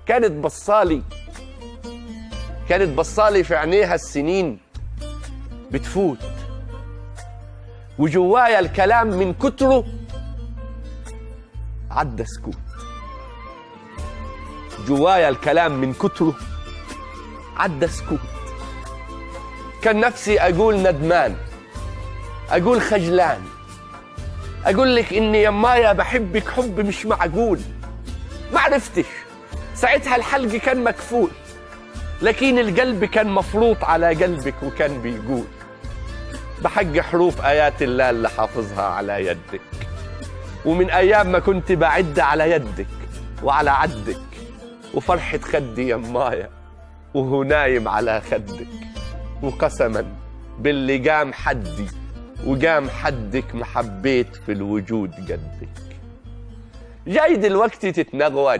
كانت بصالي كانت بصالي في عينيها السنين بتفوت وجوايا الكلام من كتره عدى سكوت جوايا الكلام من كتره عدى سكوت كان نفسي اقول ندمان اقول خجلان اقول لك اني يمايا بحبك حب مش معقول ما عرفتش ساعتها الحلق كان مكفول لكن القلب كان مفروط على قلبك وكان بيقول بحق حروف ايات الله اللي حافظها على يدك ومن ايام ما كنت بعد على يدك وعلى عدك وفرحة خدي يمايا وهو نايم على خدك وقسما باللي قام حدي وقام حدك ما حبيت في الوجود قدك جاي دلوقتي تتنغوج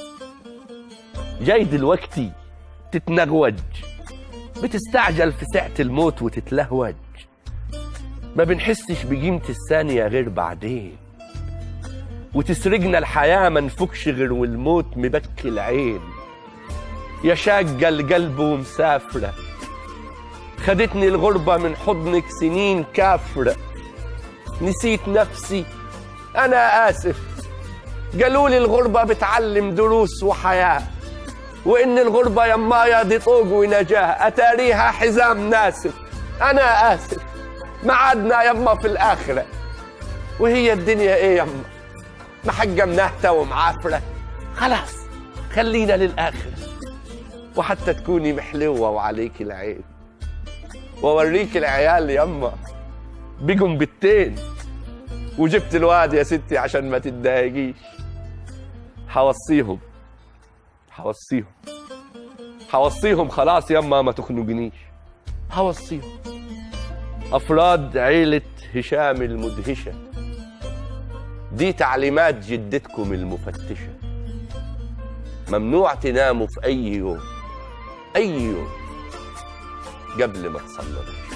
جاي دلوقتي تتنغوج بتستعجل في ساعة الموت وتتلهوج ما بنحسش بقيمة الثانية غير بعدين وتسرقنا الحياة ما نفكش غير والموت مبكي العين يا شاقة القلب ومسافرة خدتني الغربة من حضنك سنين كافرة نسيت نفسي أنا آسف قالوا لي الغربة بتعلم دروس وحياة وإن الغربة يمايا دي طوق ونجاة أتاريها حزام ناسف أنا آسف معادنا يما في الآخرة وهي الدنيا إيه يما محجمناها ومعافرة خلاص خلينا للآخرة وحتى تكوني محلوة وعليك العين وأوريك العيال يما بيجم بالتين وجبت الواد يا ستي عشان ما تتضايقيش حوصيهم حوصيهم حوصيهم خلاص يما ما تخنقنيش حوصيهم أفراد عيلة هشام المدهشة دي تعليمات جدتكم المفتشة ممنوع تناموا في أي يوم أي يوم قبل ما تصلوا العشاء